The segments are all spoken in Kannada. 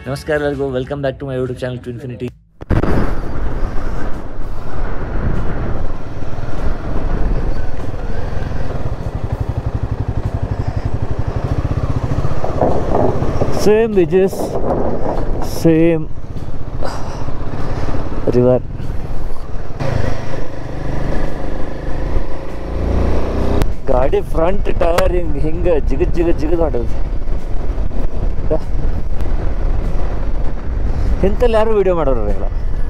ನಮಸ್ಕಾರ ಎಲ್ಲರಿಗೂ welcome back to my YouTube channel to infinity same vibes same river ಗಾಡಿ ಫ್ರಂಟ್ ಟೈರ್ ಹಿಂಗ್ ಹಿಂಗ ಜಿಗದ್ ಜಿಗದ್ ಜಿಗದ್ ಮಾಡೋದು ಇಂಥಲ್ಲಿ ಯಾರು ವಿಡಿಯೋ ಮಾಡೋರು ಇಲ್ಲ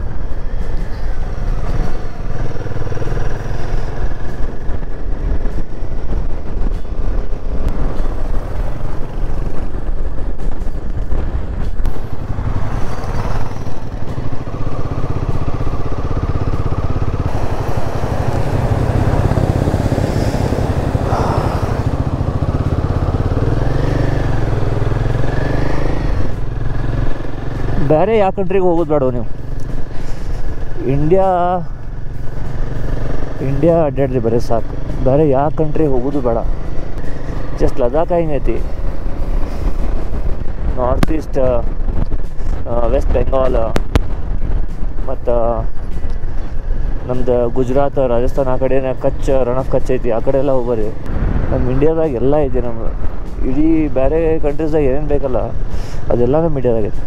ಬೇರೆ ಯಾವ ಕಂಟ್ರಿಗೆ ಹೋಗೋದು ಬೇಡ ನೀವು ಇಂಡಿಯಾ ಇಂಡಿಯಾ ಅಡ್ಡಾಡ್ರಿ ಬರೀ ಸಾಕು ಬೇರೆ ಯಾವ ಕಂಟ್ರಿಗೆ ಹೋಗೋದು ಬೇಡ ಜಸ್ಟ್ ಲದಾಖ್ ಹೆಂಗೈತಿ ನಾರ್ತ್ ಈಸ್ಟ್ ವೆಸ್ಟ್ ಬೆಂಗಾಲ್ ಮತ್ತು ನಮ್ದು ಗುಜರಾತ್ ರಾಜಸ್ಥಾನ್ ಆ ಕಡೆ ಕಚ್ ರನ್ ಆಫ್ ಕಚ್ ಐತಿ ಆ ಕಡೆ ಎಲ್ಲ ಹೋಗ್ಬರ್ರಿ ನಮ್ಮ ಇಂಡಿಯಾದಾಗ ಎಲ್ಲ ಐತಿ ನಮ್ಮ ಇಡೀ ಬೇರೆ ಕಂಟ್ರೀಸ್ದಾಗ ಏನೇನು ಬೇಕಲ್ಲ ಅದೆಲ್ಲ ನಮ್ಮ ಇಂಡಿಯಾದಾಗ ಐತಿ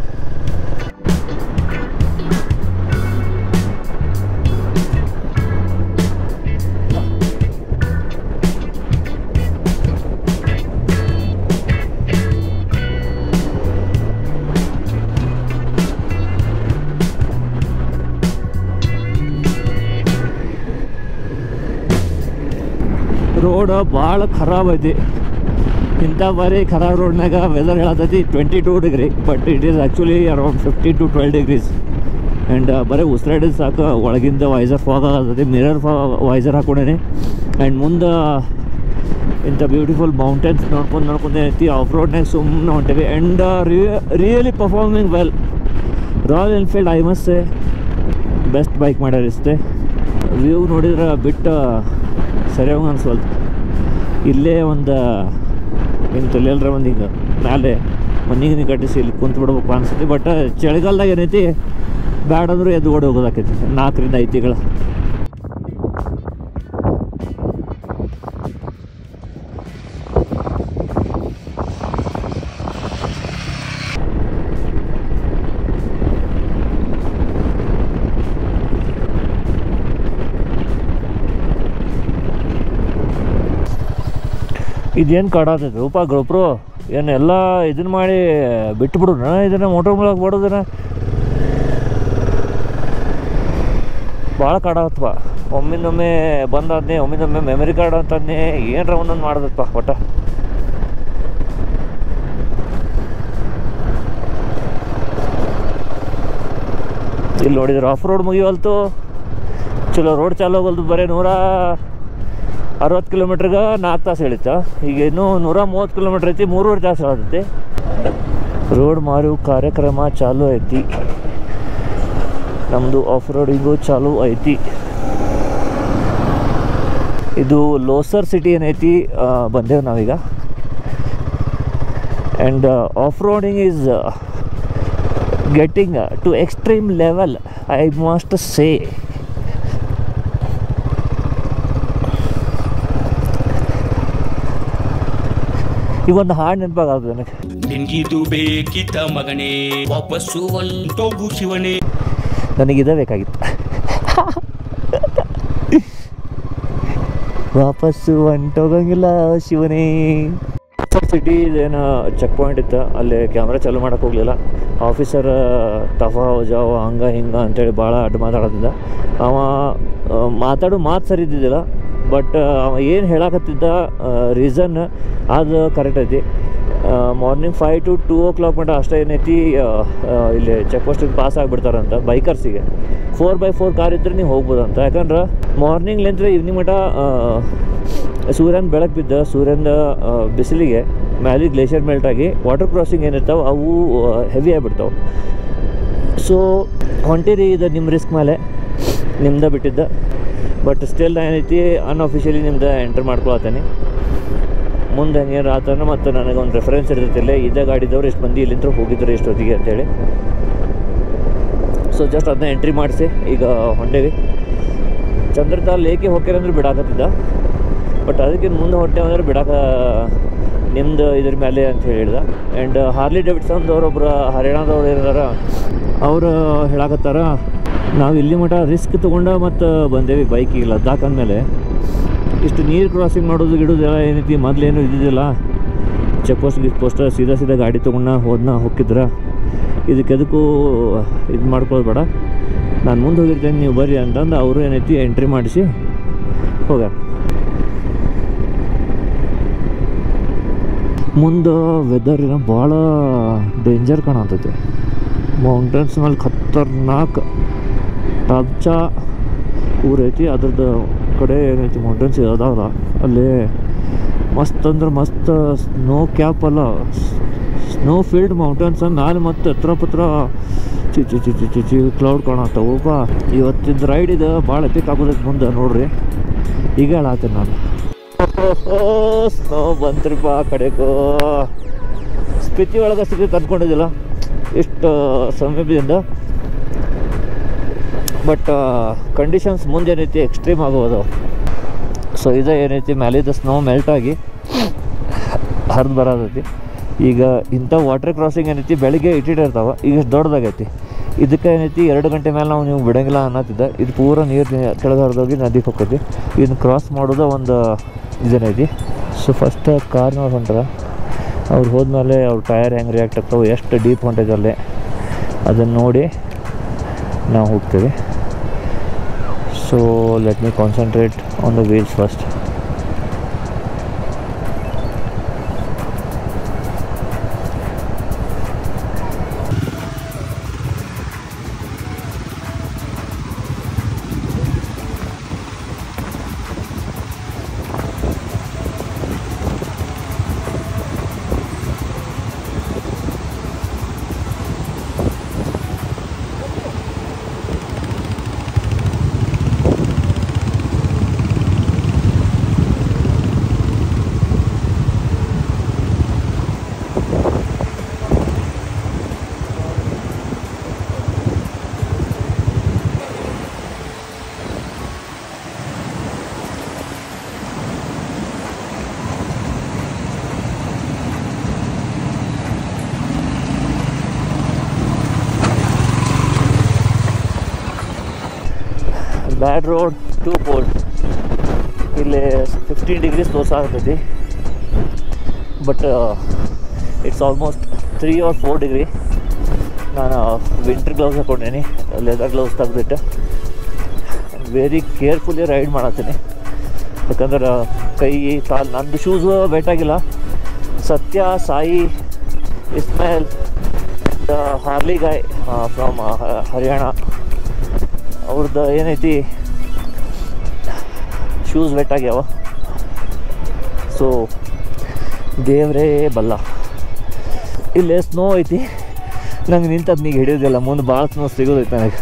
ರೋಡ್ ಭಾಳ ಖರಾಬ್ ಐತಿ ಇಂಥ ಬಾರಿ ಖರಾಬ್ ರೋಡ್ನಾಗ ವೆದರ್ ಹೇಳತೈತಿ twenty two degree but it is actually around fifty to twelve degrees and ಬರೀ ಉಸಿರಾಡಿದ ಸಾಕು ಒಳಗಿಂದ ವೈಸರ್ ಫಾಗ್ ಆಗತೈತಿ ಮಿರರ್ ಫಾ ವೈಸರ್ ಹಾಕೊಂಡೇನೆ ಆ್ಯಂಡ್ ಮುಂದೆ ಇಂಥ ಬ್ಯೂಟಿಫುಲ್ ಮೌಂಟೇನ್ಸ್ ನೋಡ್ಕೊಂಡು ನೋಡ್ಕೊಂಡು ಐತಿ ಆಫ್ ರೋಡ್ನಾಗ ಸುಮ್ಮನೆ ಹೊಂಟೇವಿ and really performing well Royal Enfield I must say best bike ಮಾಡ್ಯಾರ ಇಷ್ಟೇ ವ್ಯೂ ನೋಡಿದ್ರೆ ಬಿಟ್ಟು ಸರಿಯಾಗಿ ಅನ್ಸಲ್ತು ಇಲ್ಲೇ ಒಂದು ಹಿಂಗೆ ತಲೆಯಲ್ರ ಒಂದು ಹಿಂಗೆ ಮ್ಯಾಲೆ ಮನೆಗೆ ಕಟ್ಟಿಸಿ ಇಲ್ಲಿ ಕುಂತು ಬಿಡ್ಬೇಕು ಅನ್ಸುತ್ತೆ ಬಟ್ ಚಳಿಗಾಲದಾಗ ಏನೈತಿ ಬ್ಯಾಡ ಅಂದ್ರೂ ಎದ್ದು ಓಡಿ ಹೋಗೋದಾಕೈತಿ ನಾಲ್ಕರಿಂದ ಐದು ತಿಂಗಳು ಇದೇನು ಕಾಡಾತೈತಿ ರೂಪ ಗೊಬ್ರು ಏನು ಎಲ್ಲ ಇದನ್ನ ಮಾಡಿ ಬಿಟ್ಬಿಡುನ ಇದನ್ನ ಮೋಟರ್ ಮೂಲಕ ಬಡೋದನ್ನ ಭಾಳ ಕಾಡಾಗತ್ತಪ್ಪ ಒಮ್ಮಿಂದೊಮ್ಮೆ ಬಂದಾದ್ನೆ ಒಮ್ಮಿಂದೊಮ್ಮೆ ಮೆಮರಿ ಕಾರ್ಡ್ ಅಂತಂದೆ ಏನರ ಒಂದೊಂದು ಮಾಡ್ದಪ್ಪ ಒಟ್ಟ ಇಲ್ಲಿ ನೋಡಿದ್ರೆ ಆಫ್ ರೋಡ್ ಮುಗಿವಲ್ತು ಚಲೋ ರೋಡ್ ಚಾಲು ಹೋಗಲ್ದು ಬರೀ ನೂರ ಅರವತ್ತು ಕಿಲೋಮೀಟ್ರಿಗೆ ನಾಲ್ಕು ತಾಸು ಹೇಳಿತ್ತ ಈಗ ಇನ್ನೂ ನೂರ ಮೂವತ್ತು ಕಿಲೋಮೀಟ್ರ್ ಐತಿ ಮೂರುವರೆ ತಾಸು ಹೇಳತೈತಿ ರೋಡ್ ಮಾರು ಕಾರ್ಯಕ್ರಮ ಚಾಲು ಐತಿ ನಮ್ಮದು ಆಫ್ ರೋಡಿಂಗು ಚಾಲು ಐತಿ ಇದು ಲೋಸರ್ ಸಿಟಿ ಏನೈತಿ ಆ, ಬಂದೇವು ನಾವೀಗ and off roading is getting to extreme level I must say ಈಗ ಒಂದು ಹಾಡು ನೆನಪಾಗದು ನನಗೆ ನಿನ್ಗಿದು ಬೇಕಿತ್ತ ಮಗನೇ ವಾಪಸ್ಸು ಒಂಟೋಗು ಶಿವನೇ ನನಗಿದೇ ಬೇಕಾಗಿತ್ತು ವಾಪಸ್ಸು ಹೊಂಟೋಗಂಗಿಲ್ಲ ಶಿವನೇ ಸಿಟಿ ಏನು ಚೆಕ್ ಪಾಯಿಂಟ್ ಇತ್ತು ಅಲ್ಲಿ ಕ್ಯಾಮ್ರಾ ಚಾಲು ಮಾಡೋಕೆ ಹೋಗಲಿಲ್ಲ ಆಫೀಸರ್ ತಫಾ ಜಾವ ಹಂಗೆ ಹಿಂಗೆ ಅಂತೇಳಿ ಭಾಳ ಅಡ್ಡ ಮಾತಾಡತ್ತಿದ್ದ ಅವ ಆ, ಮಾತಾಡೋ ಮಾತು ಸರಿ ಇದ್ದಿದ್ದಿಲ್ಲ ಬಟ್ ಅವ ಏನು ಹೇಳಕತ್ತಿದ್ದ ರೀಸನ್ ಅದು ಕರೆಕ್ಟ್ ಐತಿ morning five to two o'clock ಮಟ್ಟ ಅಷ್ಟೇ ಏನೈತಿ ಆ, ಆ, ಇಲ್ಲಿ ಚೆಕ್ ಪೋಸ್ಟಿಗೆ ಪಾಸ್ ಆಗಿಬಿಡ್ತಾರಂತ ಬೈಕರ್ಸಿಗೆ ಫೋರ್ ಬೈ ಫೋರ್ ಕಾರ್ ಇದ್ರೆ ನೀವು ಹೋಗ್ಬೋದಂತ ಯಾಕಂದ್ರೆ ಮಾರ್ನಿಂಗ್ಲಿಂದ ಈವ್ನಿಂಗ್ ಮಟ್ಟ ಆ, ಸೂರ್ಯನ ಬೆಳಕು ಬಿದ್ದ ಸೂರ್ಯನ ಆ, ಬಿಸಿಲಿಗೆ ಮ್ಯಾಲಿ ಗ್ಲೇಷಿಯರ್ ಮೆಲ್ಟ್ ಆಗಿ ವಾಟರ್ ಕ್ರಾಸಿಂಗ್ ಏನಿರ್ತಾವೆ ಅವು ಹೆವಿ ಆಗಿಬಿಡ್ತಾವೆ ಸೊ ಹೊಂಟಿರಿ ಇದು ನಿಮ್ಮ ರಿಸ್ಕ್ ಮೇಲೆ ನಿಮ್ದು ಬಿಟ್ಟಿದ್ದ ಬಟ್ ಸ್ಟಿಲ್ ಏನೈತಿ ಅನ್ಅಫಿಷಿಯಲಿ ನಿಮ್ದು ಎಂಟರ್ ಮಾಡ್ಕೊಳತ್ತೇನೆ ಮುಂದೆ ಹಂಗೇನು ಆತನ ಮತ್ತು ನನಗೆ ಒಂದು ರೆಫರೆನ್ಸ್ ಇರ್ತೈತಿಲ್ಲ ಇದೇ ಗಾಡಿದವ್ರು ಎಷ್ಟು ಮಂದಿ ಇಲ್ಲಿಂದ ಹೋಗಿದ್ರು ಎಷ್ಟೊತ್ತಿಗೆ ಅಂತೇಳಿ ಸೊ ಜಸ್ಟ್ ಅದನ್ನ ಎಂಟ್ರಿ ಮಾಡಿಸಿ ಈಗ ಹೊಂಡೇವಿ ಚಂದ್ರತಾಲ್ ಲೇಕೆ ಹೋಗ್ಯಾರಂದ್ರೆ ಬಿಡಾಕತ್ತಿದ್ದ ಬಟ್ ಅದಕ್ಕಿಂತ ಮುಂದೆ ಹೊಟ್ಟೆ ಅಂದ್ರೆ ಬಿಡಾಕ ನಿಮ್ದು ಇದ್ರ ಮೇಲೆ ಅಂತ ಹೇಳಿದ ಆ್ಯಂಡ್ ಹಾರ್ಲಿ ಡೇವಿಡ್ಸನ್ದವ್ರು ಒಬ್ರು ಹರಿಯಾಣದವ್ರು ಏನಾರ ಅವರು ಹೇಳಾಕತ್ತಾರ ನಾವು ಇಲ್ಲಿ ಮಟ ರಿಸ್ಕ್ ತೊಗೊಂಡ ಮತ್ತು ಬಂದೇವಿ ಬೈಕಿಗೆ ಲದ್ದಾಖ್ ಅಂದಮೇಲೆ ಇಷ್ಟು ನೀರು ಕ್ರಾಸಿಂಗ್ ಮಾಡೋದು ಗಿಡೋದು ಎಲ್ಲ ಏನೈತಿ ಮೊದಲೇನು ಇದ್ದಿದ್ದಿಲ್ಲ ಚೆಕ್ ಪೋಸ್ಟ್ ಗಿಕ್ ಪೋಸ್ಟ್ ಸೀದಾ ಸೀದಾ ಗಾಡಿ ತೊಗೊಂಡ ಹೋದ್ನ ಹೋಗಿದ್ರ ಇದಕ್ಕೆ ಎದಕ್ಕೂ ಇದು ಮಾಡ್ಕೊಳ್ಳೋದು ಬೇಡ ನಾನು ಮುಂದೆ ಹೋಗಿರ್ತೇನೆ ನೀವು ಬರ್ರಿ ಅಂತಂದು ಅವರು ಏನೈತಿ ಎಂಟ್ರಿ ಮಾಡಿಸಿ ಹೋಗ್ಯಾರ ಮುಂದೆ ವೆದರ್ ಏನೋ ಭಾಳ ಡೇಂಜರ್ ಕಾಣತೈತಿ ಮೌಂಟೇನ್ಸ್ ಮೇಲೆ ಖತರ್ನಾಕ್ ಟಬ್ಚಾ ಊರೈತಿ ಅದ್ರದ್ದು ಕಡೆ ಏನೈತಿ ಮೌಂಟೇನ್ಸ್ ಅದಾವಲ್ಲ ಅಲ್ಲಿ ಮಸ್ತ್ ಅಂದ್ರೆ ಮಸ್ತ್ ಸ್ನೋ ಕ್ಯಾಪ್ ಅಲ್ಲ ಸ್ನೋ ಫೀಲ್ಡ್ ಮೌಂಟೇನ್ಸ್ ನಾನು ಮತ್ತೆ ಹತ್ರ ಪತ್ರ ಚಿ ಚಿ ಚಿ ಚಿ ಚಿ ಚಿ ಕ್ಲೌಡ್ ಕಾಣತ್ತವಪ್ಪ ಇವತ್ತಿನ ರೈಡ್ ಇದು ಭಾಳ ಎಪಿಕ್ ಆಗೋದಕ್ಕೆ ಮುಂದೆ ನೋಡ್ರಿ ಈಗ ಹೇಳತ್ತೀನಿ ನಾನು ಸ್ನೋ ಬಂತ್ರಿಪ್ಪ ಆ ಕಡೆಗೂ ಸ್ಪಿತಿ ಒಳಗೆ ಸಿಗುತ್ತೆ ಅಂದ್ಕೊಂಡಿದ್ದಿಲ್ಲ ಇಷ್ಟು ಸಮೀಪದಿಂದ ಬಟ್ ಕಂಡೀಷನ್ಸ್ ಮುಂದೆ ಏನೈತಿ ಎಕ್ಸ್ಟ್ರೀಮ್ ಆಗೋದು ಸೊ ಇದು ಏನೈತಿ ಮ್ಯಾಲಿದ ಸ್ನೋ ಮೆಲ್ಟ್ ಆಗಿ ಹರಿದು ಬರೋದೈತಿ ಈಗ ಇಂಥ ವಾಟರ್ ಕ್ರಾಸಿಂಗ್ ಏನೈತಿ ಬೆಳಿಗ್ಗೆ ಇಟ್ಟಿಟ್ಟಿರ್ತಾವೆ ಈಗ ಇಷ್ಟು ದೊಡ್ಡದಾಗೈತಿ ಇದಕ್ಕೆ ಏನೈತಿ ಎರಡು ಗಂಟೆ ಮೇಲೆ ನಾವು ನೀವು ಬಿಡಂಗಿಲ್ಲ ಅನ್ನತ್ತಿದ್ದ ಇದು ಪೂರ ನೀರು ಕೆಳಗೆ ಹರಿದೋಗಿ ನದಿಗೆ ಹೋಗ್ತೈತಿ ಇದನ್ನ ಕ್ರಾಸ್ ಮಾಡೋದು ಒಂದು ಇದೇನೈತಿ ಸೊ ಫಸ್ಟ್ ಕಾರ್ನವ್ರು ಹೊಂಟಾರ ಅವ್ರು ಹೋದ್ಮೇಲೆ ಅವ್ರ ಟೈರ್ ಹೆಂಗೆ ರಿಯಾಕ್ಟ್ ಆಗ್ತಾವೆ ಎಷ್ಟು ಡೀಪ್ ಹೊಂಟೈತೆ ಅಲ್ಲೇ ಅದನ್ನು ನೋಡಿ ನಾವು ಹೋಗ್ತೀವಿ so let me concentrate on the wheels first bad road too cold ಇಲ್ಲಿ ಫಿಫ್ಟೀನ್ ಡಿಗ್ರೀಸ್ ತೋರ್ಸಾಗ್ತೈತಿ but it's almost three or four degree ನಾನು ವಿಂಟರ್ ಗ್ಲೌಸ್ ಹಾಕೊಂಡೇನಿ ಲೆದರ್ ಗ್ಲೌಸ್ ತೆಗ್ದಿಟ್ಟು ವೆರಿ ಕೇರ್ಫುಲಿ ರೈಡ್ ಮಾಡತ್ತೀನಿ ಯಾಕಂದ್ರೆ ಕೈ ಕಾಲು ನಂದು ಶೂಸು ಬೇಕಾಗಿಲ್ಲ Satya Sai Ismail Harley guy from Haryana ಅವ್ರದ್ದು ಏನೈತಿ ಶೂಸ್ ವೆಟ್ ಆಗ್ಯಾವ ಸೊ ದೇವ್ರೇ ಬಲ್ಲ ಇಲ್ಲೇ ಸ್ನೋ ಐತಿ ನಂಗೆ ನಿಂತದ್ದು ನೀಗ ಹಿಡಿಯೋದಿಲ್ಲ ಮುಂದೆ ಭಾಳ ಸ್ನೋ ಸಿಗೋದೈತೆ ನನಗೆ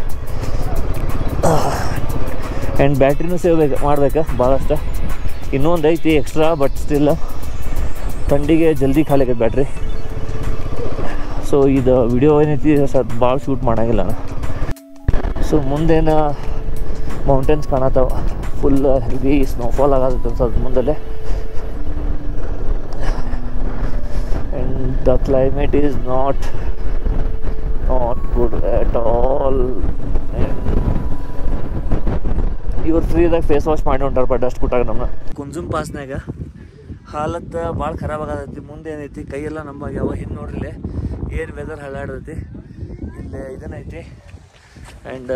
ಆ್ಯಂಡ್ ಬ್ಯಾಟ್ರಿನೂ ಸೇವ್ ಬೇಕು ಮಾಡ್ಬೇಕಾ ಭಾಳಷ್ಟು ಇನ್ನೊಂದು ಐತಿ ಎಕ್ಸ್ಟ್ರಾ ಬಟ್ ಸ್ಟಿಲ್ ಥಂಡಿಗೆ ಜಲ್ದಿ ಖಾಲಿ ಆಗೈತೆ ಬ್ಯಾಟ್ರಿ ಸೊ ಇದು ವಿಡಿಯೋ ಏನೈತಿ ಸ್ವಲ್ಪ ಭಾಳ ಶೂಟ್ ಮಾಡೋಂಗಿಲ್ಲ ನಾನು ಸೊ ಮುಂದೇನು ಮೌಂಟೇನ್ಸ್ ಕಾಣತ್ತಾವ ಫುಲ್ ಹೆವಿ ಸ್ನೋಫಾಲ್ ಆಗತ್ತೆ ಅನ್ಸತ್ತೆ ಮುಂದಲ್ಲೇ and the climate is not not good at all ಇವ್ರು ಫ್ರೀದಾಗ ಫೇಸ್ ವಾಶ್ ಮಾಡಿ ಹೊಂಟಾರಪ್ಪ ಡಸ್ಟ್ ಕೊಟ್ಟಾಗ ನಮ್ಮ ಕುಂಜುಮ್ ಪಾಸ್ನಾಗ ಹಾಲತ್ತು ಭಾಳ ಖರಾಬ್ ಆಗತೈತಿ ಮುಂದೆ ಏನೈತಿ ಕೈಯೆಲ್ಲ ನಮ್ಮಾಗ್ಯಾವ ಹಿಂದೆ ನೋಡ್ರಿಲೆ ಏನು ವೆದರ್ ಹಳ್ಳಾಡ್ತೈತಿ ಇಲ್ಲೇ ಇದನ್ನೈತಿ ಆ್ಯಂಡ್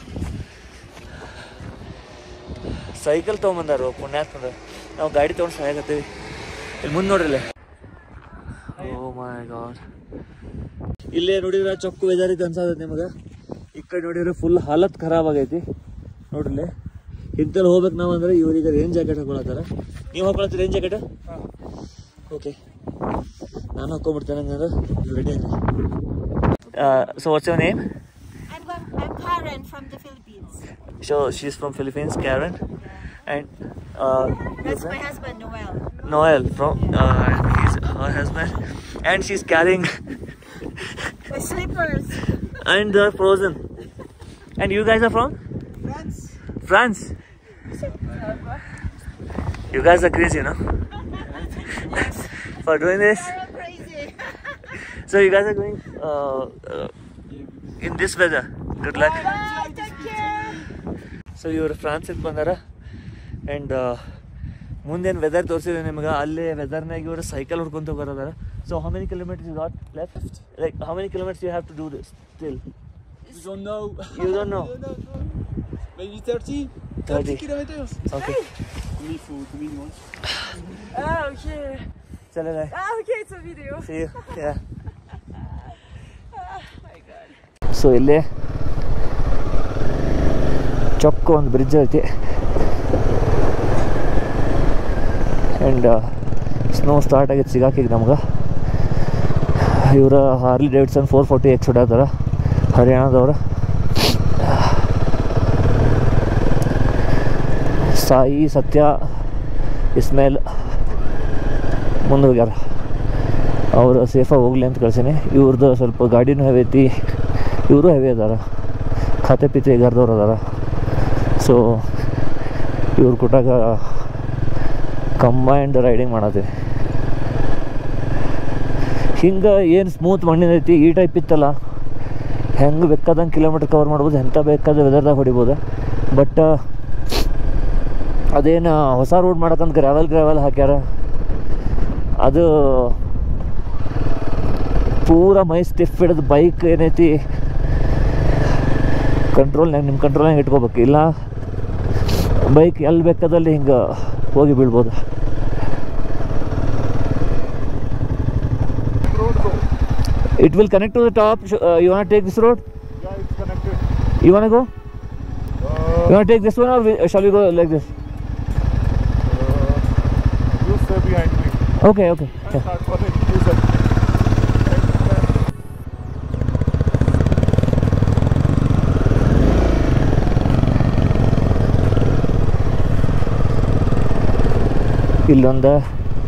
ಸೈಕಲ್ ತೊಗೊಂಬಂದಾರು ಪುಣ್ಯಾತ್ಮದ ನಾವು ಗಾಡಿ ತೊಗೊಂಡು ಸಾಯಕತ್ತೀವಿ ಇಲ್ಲಿ ಮುಂದೆ ನೋಡ್ರಿಲೆ ಓ ಮೈ ಗಾಡ್ ಇಲ್ಲೇ ನೋಡಿದ್ರೆ ಚೊಕ್ಕು ವೆದರ್ ಐತೆ ಅನ್ಸತೈತಿ ನಿಮಗೆ ಈ ಕಡೆ ನೋಡಿದ್ರೆ ಫುಲ್ ಹಾಲತ್ ಖರಾಬ್ ಆಗೈತಿ ನೋಡ್ರಿಲೆ ಇಂತಲ್ಲಿ ಹೋಗ್ಬೇಕು ನಾವು ಅಂದ್ರೆ ಇವ್ರಿಗೆ ರೇಂಜ್ ಜಾಕೆಟ್ ಹಾಕೊಳತ್ತಾರ ನೀವು ಹಾಕೊಳತ್ತೀರಿ ರೇಂಜ್ ಜಾಕೆಟ್ ಓಕೆ ನಾನು ಹಾಕೊಂಡ್ಬಿಡ್ತೇನೆ ಹಂಗಂದ್ರೆ ready so what's your name I'm, Gua- I'm Karen from the Philippines. So she's from Philippines, Karen. and uh, That's my husband, Noel. Noel from uh, he's her husband, and she's carrying My slippers. and they're frozen. And you guys are from France. France. You guys are crazy, you know, for doing this. You're crazy. So you guys are going uh, uh, in this weather. Good luck. Bye, take care. So ಇವರು ಫ್ರಾನ್ಸಿಗೆ ಬಂದಾರ ಆ್ಯಂಡ್ ಮುಂದೇನು ವೆದರ್ ತೋರಿಸಿದೆ ನಿಮ್ಗೆ ಅಲ್ಲೇ ವೆದರ್ನಾಗ ಇವರು ಸೈಕಲ್ ಹೊಡ್ಕೊಂತ ಹೋಗೋದಾರ so how many kilometers you got left like how many kilometers you have to do this still You don't know. You don't know. Maybe 30? 30. kilometers. Okay Combien il faut Combien il nous reste Ah, okay. ಚಲೋ Ah, okay, it's a video. See you. Yeah. my god. So ಇಲ್ಲಿ ಚೊಕ್ಕ ಒಂದು ಬ್ರಿಡ್ಜ್ ಐತಿ ಆ್ಯಂಡ್ ಸ್ನೋ ಸ್ಟಾರ್ಟ್ ಆಗೈತೆ ಸಿಗಾಕೀಗ ನಮ್ಗೆ ಇವ್ರ Harley Davidson four forty X ಹೊಡ್ಯಾತಾರ ಹರಿಯಾಣದವ್ರು ಸಾಯಿ ಸತ್ಯ ಇಸ್ಮೇಲ್ ಮುಂದೆ ಹೋಗ್ಯಾರ ಅವರು ಸೇಫಾಗಿ ಹೋಗ್ಲಿ ಅಂತ ಕಳ್ಸೀನಿ ಇವ್ರದ್ದು ಸ್ವಲ್ಪ ಗಾಡಿನೂ ಹೆವಿ ಐತಿ ಇವರು ಹೆವಿ ಅದಾರ ಖಾತೆ ಪಿತೆ ಎಗಾರ್ದವ್ರು ಅದಾರ ಸೊ ಇವ್ರು ಕೊಟ್ಟಾಗ ಕಂಬೈಂಡ್ ರೈಡಿಂಗ್ ಮಾಡತ್ತೀವಿ ಹಿಂಗೆ ಏನು ಸ್ಮೂತ್ ಮಣ್ಣಿನ ಐತಿ ಈ ಟೈಪ್ ಇತ್ತಲ್ಲ ಹೆಂಗೆ ಬೇಕಾದಂಗೆ ಕಿಲೋಮೀಟ್ರ್ ಕವರ್ ಮಾಡ್ಬೋದು ಎಂಥ ಬೇಕಾದ ವೆದರ್ದಾಗ ಹೊಡಿಬೋದು ಬಟ್ ಅದೇನು ಹೊಸ ರೋಡ್ ಮಾಡಕ್ಕಂತ ಗ್ರಾವೆಲ್ ಗ್ರಾವೆಲ್ ಹಾಕ್ಯಾರ ಅದು ಪೂರ ಮೈ ಸ್ಟಿಫ್ ಹಿಡಿದು ಬೈಕ್ ಏನೈತಿ ಕಂಟ್ರೋಲ್ನಾಗ ನಿಮ್ಮ ಕಂಟ್ರೋಲ್ನಾಗ ಇಟ್ಕೋಬೇಕು ಇಲ್ಲ ಬೈಕ್ ಎಲ್ಲಿ ಬೇಕಾದಲ್ಲಿ ಹಿಂಗೆ ಹೋಗಿ ಬೀಳ್ಬೋದು it will connect to the top you want take this road Yeah, it's connected. You want go Uh, you want take this one or shall you go like this uh, you stay behind me. Okay okay And start running. You said. ಇಲ್ಲೊಂದು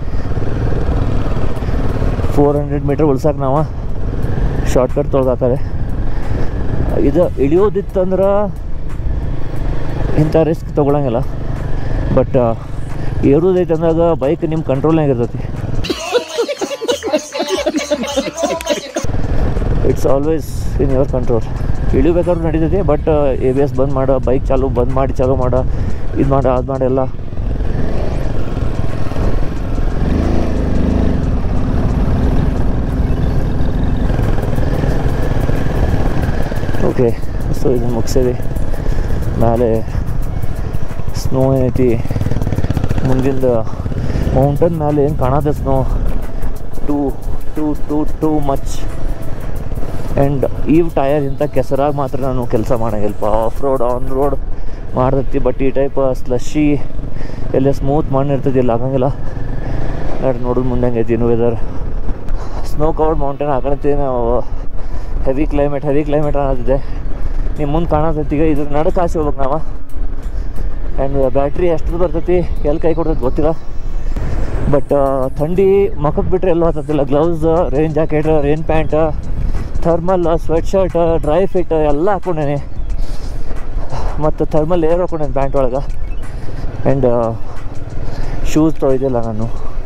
ಫೋರ್ ಹಂಡ್ರೆಡ್ ಮೀಟ್ರ್ ಉಳ್ಸಕ್ಕೆ ನಾವು ಶಾರ್ಟ್ಕಟ್ ತೊಳ್ದಾತಾರೆ ಇದು ಇಳಿಯೋದಿತ್ತಂದ್ರೆ ಇಂಥ ರಿಸ್ಕ್ ತೊಗೊಳಂಗಿಲ್ಲ ಬಟ್ ಏರೋದೈತೆ ಅಂದಾಗ ಬೈಕ್ ನಿಮ್ಮ ಕಂಟ್ರೋಲ್ನಾಗ ಇರ್ತೈತಿ it's always in your control ಇಳಿಬೇಕಾದ್ರೂ ನಡೀತೈತಿ ಬಟ್ ಎ ಬಿ ಎಸ್ ಬಂದ್ ಮಾಡೋ ಬೈಕ್ ಚಾಲು ಬಂದ್ ಮಾಡಿ ಚಾಲು ಮಾಡೋ ಇದು ಮಾಡ ಅದು ಮಾಡೆಲ್ಲ ಓಕೆ ಸೊ ಇದನ್ನು ಮುಗಿಸಿದೆ ಮೇಲೆ ಸ್ನೋ ಏನೈತಿ ಮುಂದಿಂದ ಮೌಂಟನ್ ಮೇಲೆ ಏನು ಕಾಣತ್ತೆ snow too too too too much and ಇವ್ ಟಯರ್ ಇಂಥ ಕೆಸರಾಗಿ ಮಾತ್ರ ನಾನು ಕೆಲಸ ಮಾಡಂಗಿಲ್ಲಪ್ಪ ಆಫ್ ರೋಡ್ ಆನ್ ರೋಡ್ ಮಾಡ್ತೈತಿ ಬಟ್ ಈ ಟೈಪ್ ಸ್ಲಶಿ ಎಲ್ಲ ಸ್ಮೂತ್ ಮಣ್ಣು ಇರ್ತೈತಿ ಇಲ್ಲ ಆಗಂಗಿಲ್ಲ ನೋಡ್ರಿ ನೋಡೋದು ಮುಂದೆ ಹಂಗೈತಿ ಇನ್ನು ವೆದರ್ ಸ್ನೋ ಕವರ್ಡ್ ಮೌಂಟೇನ್ ಹಾಕಣತಿ ನಾವು ಹೆವಿ ಕ್ಲೈಮೇಟ್ ಹೆವಿ ಕ್ಲೈಮೇಟ್ ಅನ್ನೋದಿದೆ ನಿಮ್ಮ ಮುಂದೆ ಕಾಣತೈತಿ ಈಗ ಇದ್ರ ನಡಕ್ಕೆ ಆಸೆ ಹೋಗ್ಬೇಕು ನಾವು ಆ್ಯಂಡ್ ಬ್ಯಾಟ್ರಿ ಎಷ್ಟು ಬರ್ತೈತಿ ಎಲ್ಲಿ ಕೈ ಕೊಡ್ತೈತಿ ಗೊತ್ತಿಲ್ಲ ಬಟ್ ಥಂಡಿ ಮಖಕ್ಕೆ ಬಿಟ್ಟರೆ ಎಲ್ಲೂ ಹತ್ತತ್ತಿಲ್ಲ gloves rain jacket rain pant thermal sweatshirt dry fit ಎಲ್ಲ ಹಾಕೊಂಡೇನೆ ಮತ್ತು ಥರ್ಮಲ್ ಏರ್ ಹಾಕೊಂಡೇನೆ ಪ್ಯಾಂಟ್ ಒಳಗೆ ಆ್ಯಂಡ್ ಶೂಸ್ ತೊಯ್ದಿಲ್ಲ ನಾನು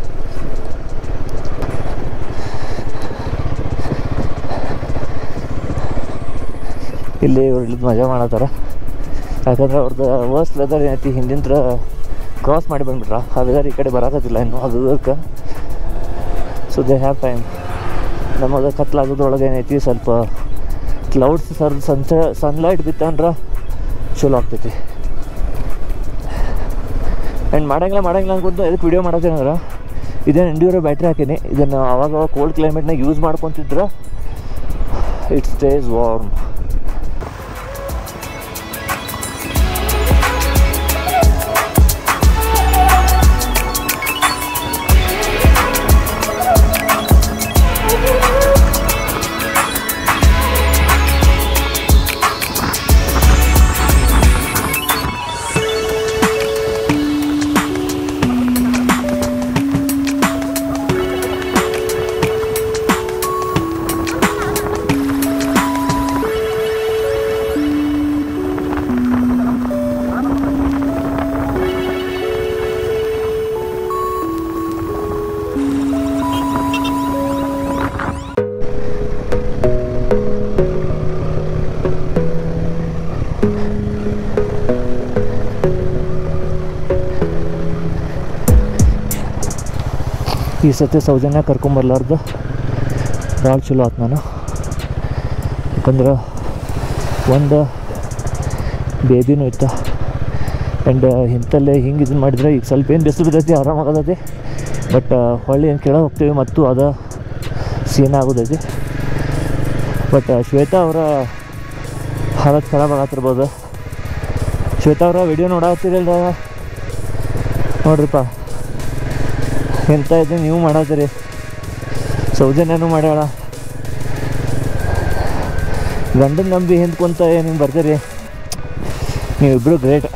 ಇಲ್ಲಿ ಇವ್ರು ಇಳಿದು ಮಜಾ ಮಾಡತ್ತಾರ ಯಾಕಂದ್ರೆ ಅವ್ರದ್ದು ವರ್ಸ್ಟ್ ವೆದರ್ ಏನೈತಿ ಹಿಂದಿಂತ್ರ ಕ್ರಾಸ್ ಮಾಡಿ ಬಂದ್ಬಿಟ್ರ ಆ ವೆದರ್ ಈ ಕಡೆ ಬರಾಕತ್ತಿಲ್ಲ ಇನ್ನು ಅದಕ್ಕೆ ಸೊ ದೇ ಹ್ಯಾವ್ ಟೈಮ್ ನಮಗೆ ಕತ್ಲಾಗೋದ್ರೊಳಗೆ ಏನೈತಿ ಸ್ವಲ್ಪ ಕ್ಲೌಡ್ಸ್ ಸರ್ ಸನ್ಸ ಸನ್ಲೈಟ್ ಬಿತ್ತಂದ್ರೆ ಚಲೋ ಆಗ್ತೈತಿ ಆ್ಯಂಡ್ ಮಾಡಂಗಿಲ್ಲ ಮಾಡಂಗಿಲ್ಲ ಅನ್ಕೊಂತ ಇದಕ್ಕೆ ವಿಡಿಯೋ ಮಾಡತ್ತೇನಂದ್ರೆ ಇದೇನು ಎಂಡ್ಯೂರೋ ಬ್ಯಾಟ್ರಿ ಹಾಕೀನಿ ಇದನ್ನು ಅವಾಗ ಕೋಲ್ಡ್ ಕ್ಲೈಮೇಟ್ನಾಗ ಯೂಸ್ ಮಾಡ್ಕೊತಿದ್ರೆ ಇಟ್ ಸ್ಟೇಸ್ ವಾರ್ಮ್ ಈ ಸತಿ ಸೌಜನ್ಯ ಕರ್ಕೊಂಬರ್ಲಾರ್ದು ಭಾಳ ಚಲೋ ಆತು ನಾನು ಯಾಕಂದ್ರೆ ಒಂದು ಬೇಬಿನೂ ಇತ್ತು ಆ್ಯಂಡ್ ಇಂಥಲ್ಲೇ ಹಿಂಗೆ ಇದನ್ನು ಮಾಡಿದ್ರೆ ಈಗ ಸ್ವಲ್ಪ ಏನು ಬಿಸಿಲು ಬಿದ್ದೈತಿ ಆರಾಮಾಗತೈತಿ ಬಟ್ ಹೊಳ್ಳಿ ಏನು ಕೆಳಗೆ ಹೋಗ್ತೀವಿ ಮತ್ತು ಅದ ಸೀನ್ ಆಗೋದೈತಿ ಬಟ್ ಶ್ವೇತಾ ಅವರ ಹಾಲತ್ ಖರಾಬ್ ಆಗತ್ತಿರ್ಬೋದು ಶ್ವೇತಾ ಅವರ ವಿಡಿಯೋ ನೋಡತ್ತೀರಲ್ಲ ನೋಡ್ರಿಪ್ಪ ಎಂತ ಇದೆ ನೀವು ಮಾಡತ್ತೀರಿ ಸೌಜನ್ಯನೂ ಮಾಡ್ಯಾಳ ಗಂಡನ ನಂಬಿ ಹಿಂದ್ಕೊಂತ ನೀವು ಬರ್ತೀರಿ ನೀವಿಬ್ಬರು ಗ್ರೇಟ್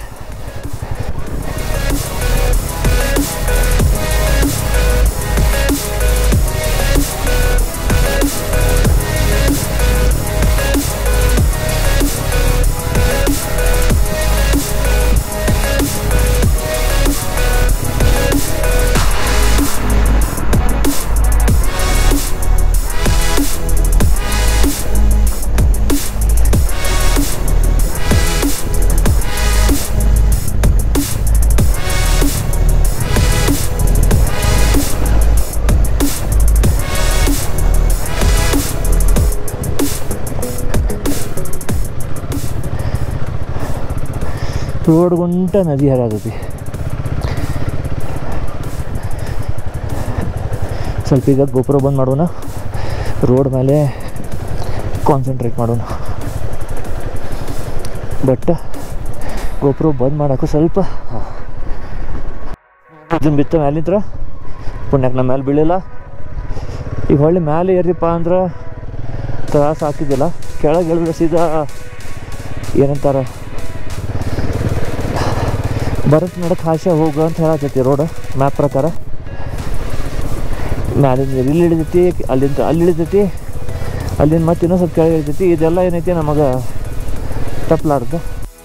ರೋಡ್ ಗುಂಟ ನದಿ ಹರಿಯಾಗತಿ ಸ್ವಲ್ಪ ಈಗ ಗೋಪುರ ಬಂದ್ ಮಾಡೋಣ ರೋಡ್ ಮೇಲೆ ಕಾನ್ಸಂಟ್ರೇಟ್ ಮಾಡೋಣ ಬಟ್ ಗೋಪುರ ಬಂದ್ ಮಾಡೋಕ್ಕೂ ಸ್ವಲ್ಪ ಇದನ್ನ ಬಿತ್ತ ಮ್ಯಾಲಿಂತ್ರ ಪುಣ್ಯಕ್ಕೆ ನಮ್ಮ ಮೇಲೆ ಬೀಳಿಲ್ಲ ಈಗ ಹೊಳ್ಳಿ ಮ್ಯಾಲೆ ಏರಿಪ್ಪ ಅಂದ್ರೆ ತ್ರಾಸ ಹಾಕಿದ್ದಿಲ್ಲ ಕೆಳಗೆ ಇಳಿದ್ರೆ ಸೀದಾ ಏನಂತಾರ ಬರತ್ ನಡಕ್ ಹಾಸ್ಯ ಹೋಗು ಅಂತ ಹೇಳತ್ತೈತಿ ರೋಡ್ ಮ್ಯಾಪ್ ಪ್ರಕಾರ ಮ್ಯಾಲಿಂದ ಇಲ್ಲಿ ಇಳಿದೈತಿ ಅಲ್ಲಿಂದ ಅಲ್ಲಿ ಇಳಿದೈತಿ ಅಲ್ಲಿಂದ ಮತ್ತೆ ಇನ್ನೊಂದು ಸ್ವಲ್ಪ ಕೆಳಗೆ ಇಳಿದೈತಿ ಇದೆಲ್ಲ ಏನೈತಿ ನಮಗೆ ತಪ್ಪಲಾರ್ದು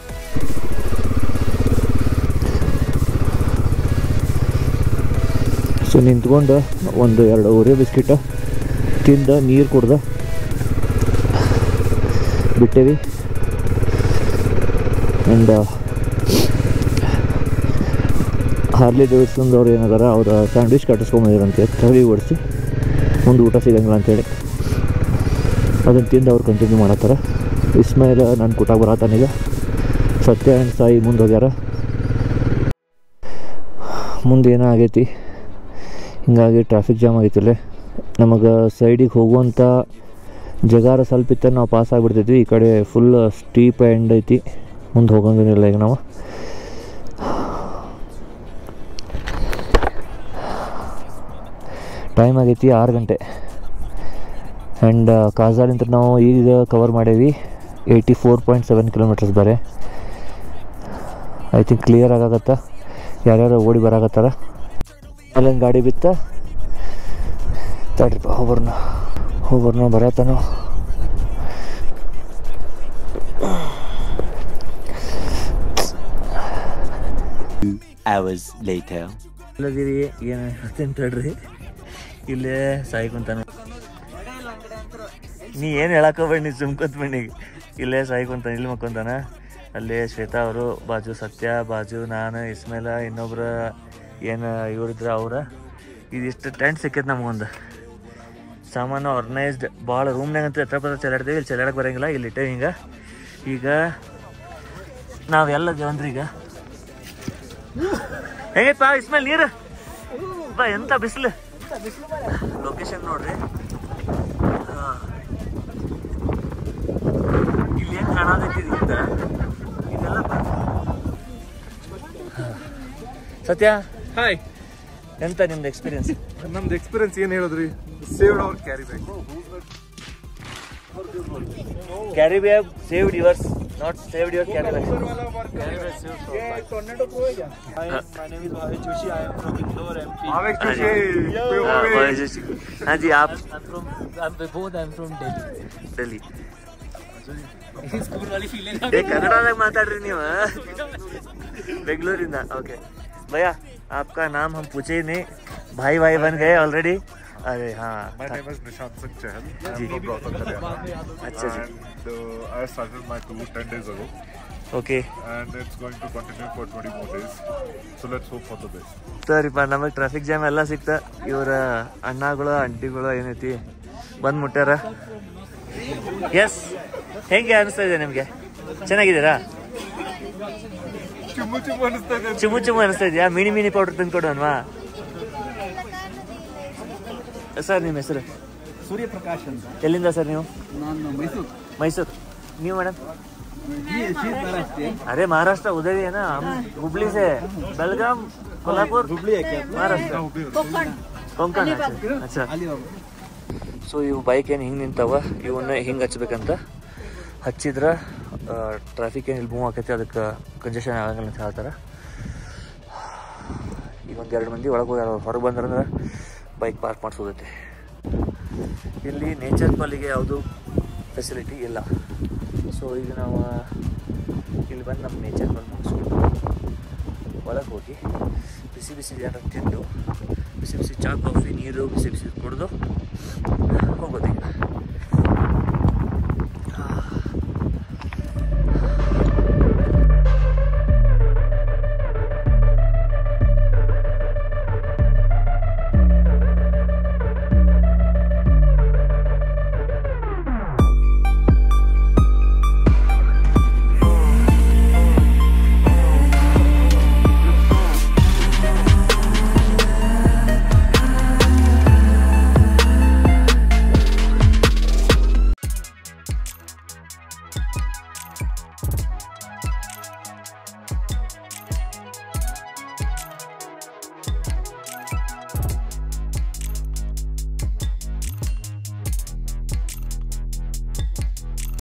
ಸೊ ನಿಂತ್ಕೊಂಡು ಒಂದು ಎರಡು ಓರಿಯೋ ಬಿಸ್ಕಿಟ್ ತಿಂದ ನೀರು ಕುಡ್ದ ಬಿಟ್ಟೇವಿ ಆ್ಯಂಡ್ ಹಾರ್ಲಿ ಡೇವಿಡ್ಸನ್ ಅವ್ರು ಏನಾದಾರ ಅವ್ರ ಸ್ಯಾಂಡ್ವಿಚ್ ಕಟ್ಟಿಸ್ಕೊಂಬಂದಿರಂತೆ ತಳಿ ಓಡಿಸಿ ಮುಂದೆ ಊಟ ಸಿಗಂಗಿಲ್ಲ ಅಂತೇಳಿ ಅದನ್ನು ತಿಂದು ಅವ್ರು ಕಂಟಿನ್ಯೂ ಮಾಡತ್ತಾರ ಇಸ್ಮಾಯಿಲ್ ನಾನು ಕೂಟ ಬರತ್ತಾನೀಗ ಸತ್ಯ ಆ್ಯಂಡ್ ಸಾಯಿ ಮುಂದೆ ಹೋಗ್ಯಾರ ಮುಂದೆ ಏನೋ ಆಗೈತಿ ಹಿಂಗಾಗಿ ಟ್ರಾಫಿಕ್ ಜಾಮ್ ಆಗೈತಿಲ್ಲೇ ನಮಗೆ ಸೈಡಿಗೆ ಹೋಗುವಂಥ ಜಗಾರ ಸ್ವಲ್ಪ ಇತ್ತ ನಾವು ಪಾಸ್ ಆಗಿಬಿಡ್ತೈತಿ ಈ ಕಡೆ ಫುಲ್ ಸ್ಟೀಪ್ ಆ್ಯಂಡ್ ಐತಿ ಮುಂದೆ ಹೋಗಂಗಿಲ್ಲ ಈಗ ನಾವು ಟೈಮ್ ಆಗೈತಿ ಆರು ಗಂಟೆ ಆ್ಯಂಡ್ ಕಾಜಾಲಿಂದ ನಾವು ಈಗ ಕವರ್ ಮಾಡೇವಿ eighty four point seven kilometers ಬರೇ ಐ ಥಿಂಕ್ ಕ್ಲಿಯರ್ ಆಗಾಗತ್ತ ಯಾರ್ಯಾರು ಓಡಿ ಬರಾಕತ್ತಾರ ಅಲ್ಲೊಂದು ಗಾಡಿ ಬಿತ್ತ ತಡ್ರಿಪ್ಪ ಹೋಗ್ಬರ್ನ ಹೋಗ್ಬರ್ನ ಬರತ್ತಾನು hours later. ಇಲ್ಲದಿರಿ ಏನು ಹೇಳ್ತೀನಿ ತಡ್ರಿ ಇಲ್ಲೇ ಸಾಯ್ಕೊಂತಾನ ನೀ ಏನು ಹೇಳಕ್ಕೋಬೇಡ ನೀ ಸುಮ್ಕೊಂತ ಬನ್ನಿ ಇಲ್ಲೇ ಸಾಯ್ಕೊಂತಾನ ಇಲ್ಲಿ ಮಕ್ಕೊಂತಾನ ಅಲ್ಲೇ ಶ್ವೇತಾ ಅವರು ಬಾಜು ಸತ್ಯ ಬಾಜು ನಾನು ಇಸ್ಮೇಲ ಇನ್ನೊಬ್ರು ಏನು ಇವರಿದ್ರ ಅವ್ರ ಇದಿಷ್ಟು ಟೆಂಟ್ ಸಿಕ್ಕೈತೆ ನಮಗೊಂದು ಸಾಮಾನು ಆರ್ಗನೈಸ್ಡ್ ಭಾಳ ರೂಮ್ನಾಗ ಅಂತ ಎತ್ರ ಪತ್ರ ಚೆಲ್ಲಾಡ್ತೀವಿ ಇಲ್ಲಿ ಚೆಲ್ಲಾಡಕ್ಕೆ ಬರಂಗಿಲ್ಲ ಇಲ್ಲಿ ಇಟ್ಟೇವಿ ಹಿಂಗೆ ಈಗ ನಾವೆಲ್ಲ ದೇವಂದ್ರಿ ಈಗ ಹೇಗೈತಪ್ಪ ಇಸ್ಮೇಲ್ ನೀರು ಬಾ ಎಂತ ಬಿಸಿಲು ಲೊಕೇಶನ್ ನೋಡ್ರಿ ಹಾ. ಇಲ್ಲಿ ಏನ್ ಕಾಣತೈತಿ ಇಂತ ಇದೆಲ್ಲ ಬ- ಹಾ. ಸತ್ಯ ಹಾಯ್ ಎಂತ ನಿಮ್ದು ಎಕ್ಸ್ಪೀರಿಯನ್ಸ್ ನಮ್ದು ಎಕ್ಸ್ಪೀರಿಯನ್ಸ್ ಏನು ಹೇಳಿದ್ರಿ ಸೇವ್ಡ್ ಅವ್ರು carry bag carry bag saved yours not saved your carry bag हाँ जी आप ಡೆಲ್ಲಿ ಏ ಕನ್ನಡದಾಗ ಮಾತಾಡ್ರಿ ನೀವು ಬೆಂಗಳೂರಿಂದ ओके भैया आपका नाम हम पूछे ही नहीं भाई भाई बन गए ऑलरेडी अरे हाँ My name is Nishant Singh Chahal. I am ji. from Rohtak, Haryana. अच्छा जी And uh, I started my tour 10 days ago. Okay and it's going to continue for 20 more days. So let's hope for the best. ಸರಿಪ್ಪ ನಮಗೆ ಟ್ರಾಫಿಕ್ ಜಾಮ್ ಎಲ್ಲ ಸಿಕ್ತ ಇವರ ಅಣ್ಣಗಳು ಅಂಟಿಗಳು ಏನೈತಿ ಬಂದು ಮುಟ್ಟಾರ ಎಸ್ ಹೆಂಗೆ ಅನಿಸ್ತಾ ಇದೆ ನಿಮಗೆ ಚೆನ್ನಾಗಿದ್ದೀರಾ ಚುಮ್ಮು ಚುಮ್ಮು ಅನಿಸ್ತಾ ಇದೆ ಚುಮು ಚುಮು ಅನಿಸ್ತಾ ಇದೆಯಾ ಮಿನಿ ಮಿನಿ ಪೌಡರ್ ತಂದು ಕೊಡೋಣವಾ ಸರ್ ನಿಮ್ಮ ಹೆಸರು ಸೂರ್ಯಪ್ರಕಾಶ್ ಅಂತ ಎಲ್ಲಿಂದ ಸರ್ ನೀವು ನಾನು ಮೈಸೂರು ಮೈಸೂರು ನೀವು ಮೇಡಮ್ ಅಷ್ಟೇ अरे महाराष्ट्र उधर ही है ना हम हुबली से बेलगाम कोल्हापुर ಹುಬ್ಳಿ ಯಾಕೆ महाराष्ट्र ಕೊಂಕಣ ಅಚ್ಚಾ ಅಲ್ಲಿ ಸೊ ಇವು ಬೈಕ್ ಏನು ಹಿಂಗೆ ನಿಂತಾವ ಇವನ್ನ ಹಿಂಗೆ ಹಚ್ಬೇಕಂತ ಹಚ್ಚಿದ್ರೆ ಟ್ರಾಫಿಕ್ ಏನು ಇಲ್ಲಿ ಮೂವ್ ಆಕೈತಿ ಅದಕ್ಕೆ ಕಂಜೆಷನ್ ಆಗಂಗಿಲ್ಲ ಅಂತ ಹೇಳ್ತಾರೆ ಈಗ ಒಂದು ಎರಡು ಮಂದಿ ಒಳಗೆ ಹೋಗ್ಯಾರ ಹೊರಗೆ ಬಂದ್ರಂದ್ರೆ ಬೈಕ್ ಪಾರ್ಕ್ ಮಾಡಿಸೋದೈತಿ ಇಲ್ಲಿ ನೇಚರ್ ಪಾಲಿಗೆ ಯಾವುದು ಫೆಸಿಲಿಟಿ ಇಲ್ಲ ಸೊ ಈಗ ನಾವು ಇಲ್ಲಿ ಬಂದು ನಮ್ಮ ನೇಚರ್ ಪಾಲ್ ಮುಗಿಸ್ಕೊಂಡು ಒಳಗೆ ಹೋಗಿ ಬಿಸಿ ಬಿಸಿ ಏನಾರು ತಿಂದು ಬಿಸಿ ಬಿಸಿ ಚಹಾ ಕಾಫಿ ನೀರು ಬಿಸಿ ಬಿಸಿ ಕುಡಿದು ಹೋಗೋದು ಈಗ